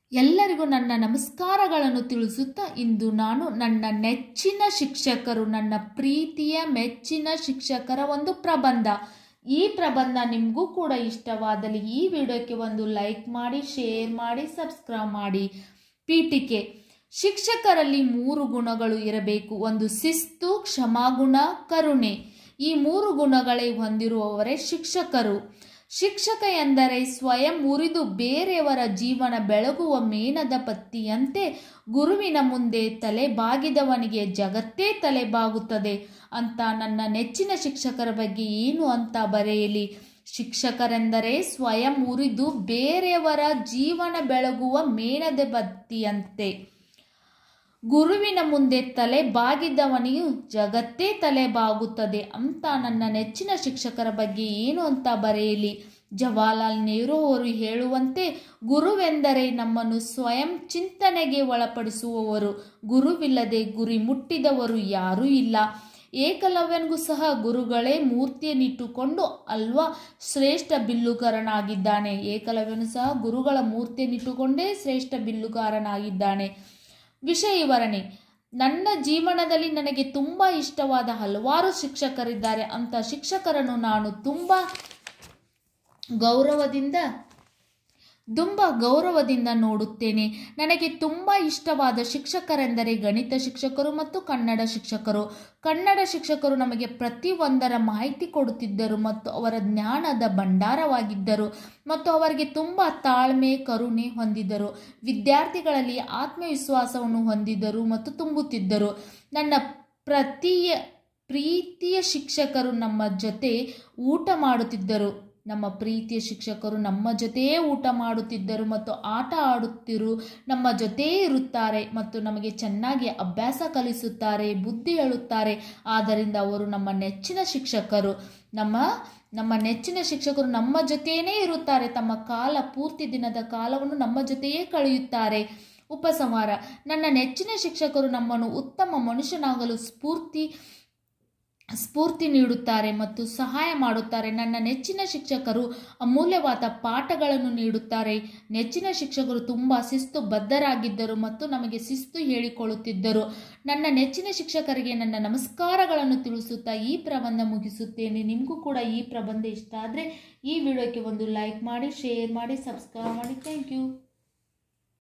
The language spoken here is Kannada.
ಎಲ್ಲರಿಗೂ ನನ್ನ ನಮಸ್ಕಾರಗಳನ್ನು ತಿಳಿಸುತ್ತಾ ಇಂದು ನಾನು ನನ್ನ ನೆಚ್ಚಿನ ಶಿಕ್ಷಕರು ನನ್ನ ಪ್ರೀತಿಯ ಮೆಚ್ಚಿನ ಶಿಕ್ಷಕರ ಒಂದು ಪ್ರಬಂಧ ಈ ಪ್ರಬಂಧ ನಿಮಗೂ ಕೂಡ ಇಷ್ಟವಾದಲ್ಲಿ ಈ ವಿಡಿಯೋಕ್ಕೆ ಒಂದು ಲೈಕ್ ಮಾಡಿ ಶೇರ್ ಮಾಡಿ ಸಬ್ಸ್ಕ್ರೈಬ್ ಮಾಡಿ ಪೀಠಿಕೆ ಶಿಕ್ಷಕರಲ್ಲಿ ಮೂರು ಗುಣಗಳು ಇರಬೇಕು ಒಂದು ಶಿಸ್ತು ಕ್ಷಮಾಗುಣ ಕರುಣೆ ಈ ಮೂರು ಗುಣಗಳೇ ಹೊಂದಿರುವವರೇ ಶಿಕ್ಷಕರು ಶಿಕ್ಷಕ ಎಂದರೆ ಸ್ವಯಂ ಮುರಿದು ಬೇರೆಯವರ ಜೀವನ ಬೆಳಗುವ ಮೇಣದ ಪತ್ತಿಯಂತೆ ಗುರುವಿನ ಮುಂದೆ ತಲೆ ಬಾಗಿದವನಿಗೆ ಜಗತ್ತೇ ತಲೆ ಬಾಗುತ್ತದೆ ಅಂತ ನನ್ನ ನೆಚ್ಚಿನ ಶಿಕ್ಷಕರ ಬಗ್ಗೆ ಏನು ಅಂತ ಬರೆಯಲಿ ಶಿಕ್ಷಕರೆಂದರೆ ಸ್ವಯಂ ಮುರಿದು ಬೇರೆಯವರ ಜೀವನ ಬೆಳಗುವ ಮೇಣದ ಬತ್ತಿಯಂತೆ ಗುರುವಿನ ಮುಂದೆ ತಲೆ ಬಾಗಿದ್ದವನಿಗೂ ಜಗತ್ತೇ ತಲೆ ಬಾಗುತ್ತದೆ ಅಂತ ನನ್ನ ನೆಚ್ಚಿನ ಶಿಕ್ಷಕರ ಬಗ್ಗೆ ಏನು ಅಂತ ಬರೆಯಲಿ ಜವಾಹರ್ಲಾಲ್ ನೆಹರು ಅವರು ಹೇಳುವಂತೆ ಗುರುವೆಂದರೆ ನಮ್ಮನ್ನು ಸ್ವಯಂ ಚಿಂತನೆಗೆ ಒಳಪಡಿಸುವವರು ಗುರುವಿಲ್ಲದೆ ಗುರಿ ಮುಟ್ಟಿದವರು ಯಾರೂ ಇಲ್ಲ ಏಕಲವ್ಯನಿಗೂ ಸಹ ಗುರುಗಳೇ ಮೂರ್ತಿಯನ್ನಿಟ್ಟುಕೊಂಡು ಅಲ್ವಾ ಶ್ರೇಷ್ಠ ಬಿಲ್ಲುಗಾರನಾಗಿದ್ದಾನೆ ಏಕಲವ್ಯನು ಸಹ ಗುರುಗಳ ಮೂರ್ತಿಯನ್ನಿಟ್ಟುಕೊಂಡೇ ಶ್ರೇಷ್ಠ ಬಿಲ್ಲುಗಾರನಾಗಿದ್ದಾನೆ ವಿಷಯ ವಿವರಣೆ ನನ್ನ ಜೀವನದಲ್ಲಿ ನನಗೆ ತುಂಬ ಇಷ್ಟವಾದ ಹಲವಾರು ಶಿಕ್ಷಕರಿದ್ದಾರೆ ಅಂತ ಶಿಕ್ಷಕರನ್ನು ನಾನು ತುಂಬ ಗೌರವದಿಂದ ತುಂಬ ಗೌರವದಿಂದ ನೋಡುತ್ತೇನೆ ನನಗೆ ತುಂಬ ಇಷ್ಟವಾದ ಶಿಕ್ಷಕರೆಂದರೆ ಗಣಿತ ಶಿಕ್ಷಕರು ಮತ್ತು ಕನ್ನಡ ಶಿಕ್ಷಕರು ಕನ್ನಡ ಶಿಕ್ಷಕರು ನಮಗೆ ಪ್ರತಿಯೊಂದರ ಮಾಹಿತಿ ಕೊಡುತ್ತಿದ್ದರು ಮತ್ತು ಅವರ ಜ್ಞಾನದ ಭಂಡಾರವಾಗಿದ್ದರು ಮತ್ತು ಅವರಿಗೆ ತುಂಬ ತಾಳ್ಮೆ ಕರುಣೆ ಹೊಂದಿದ್ದರು ವಿದ್ಯಾರ್ಥಿಗಳಲ್ಲಿ ಆತ್ಮವಿಶ್ವಾಸವನ್ನು ಹೊಂದಿದ್ದರು ಮತ್ತು ತುಂಬುತ್ತಿದ್ದರು ನನ್ನ ಪ್ರತಿಯ ಪ್ರೀತಿಯ ಶಿಕ್ಷಕರು ನಮ್ಮ ಜೊತೆ ಊಟ ಮಾಡುತ್ತಿದ್ದರು ನಮ್ಮ ಪ್ರೀತಿಯ ಶಿಕ್ಷಕರು ನಮ್ಮ ಜೊತೆಯೇ ಊಟ ಮಾಡುತ್ತಿದ್ದರು ಮತ್ತು ಆಟ ಆಡುತ್ತಿರು ನಮ್ಮ ಜೊತೆಯೇ ಇರುತ್ತಾರೆ ಮತ್ತು ನಮಗೆ ಚೆನ್ನಾಗಿ ಅಭ್ಯಾಸ ಕಲಿಸುತ್ತಾರೆ ಬುದ್ಧಿ ಹೇಳುತ್ತಾರೆ ಆದ್ದರಿಂದ ಅವರು ನಮ್ಮ ನೆಚ್ಚಿನ ಶಿಕ್ಷಕರು ನಮ್ಮ ನಮ್ಮ ನೆಚ್ಚಿನ ಶಿಕ್ಷಕರು ನಮ್ಮ ಜೊತೆಯೇ ಇರುತ್ತಾರೆ ತಮ್ಮ ಕಾಲ ಪೂರ್ತಿ ದಿನದ ಕಾಲವನ್ನು ನಮ್ಮ ಜೊತೆಯೇ ಕಳೆಯುತ್ತಾರೆ ಉಪಸಂಹಾರ ನನ್ನ ನೆಚ್ಚಿನ ಶಿಕ್ಷಕರು ನಮ್ಮನ್ನು ಉತ್ತಮ ಮನುಷ್ಯನಾಗಲು ಸ್ಫೂರ್ತಿ ಸ್ಫೂರ್ತಿ ನೀಡುತ್ತಾರೆ ಮತ್ತು ಸಹಾಯ ಮಾಡುತ್ತಾರೆ ನನ್ನ ನೆಚ್ಚಿನ ಶಿಕ್ಷಕರು ಅಮೂಲ್ಯವಾದ ಪಾಠಗಳನ್ನು ನೀಡುತ್ತಾರೆ ನೆಚ್ಚಿನ ಶಿಕ್ಷಕರು ತುಂಬ ಶಿಸ್ತು ಬದ್ಧರಾಗಿದ್ದರು ಮತ್ತು ನಮಗೆ ಶಿಸ್ತು ಹೇಳಿಕೊಳ್ಳುತ್ತಿದ್ದರು ನನ್ನ ನೆಚ್ಚಿನ ಶಿಕ್ಷಕರಿಗೆ ನನ್ನ ನಮಸ್ಕಾರಗಳನ್ನು ತಿಳಿಸುತ್ತಾ ಈ ಪ್ರಬಂಧ ಮುಗಿಸುತ್ತೇನೆ ನಿಮಗೂ ಕೂಡ ಈ ಪ್ರಬಂಧ ಇಷ್ಟ ಆದರೆ ಈ ವಿಡಿಯೋಕ್ಕೆ ಒಂದು ಲೈಕ್ ಮಾಡಿ ಶೇರ್ ಮಾಡಿ ಸಬ್ಸ್ಕ್ರೈಬ್ ಮಾಡಿ ಥ್ಯಾಂಕ್ ಯು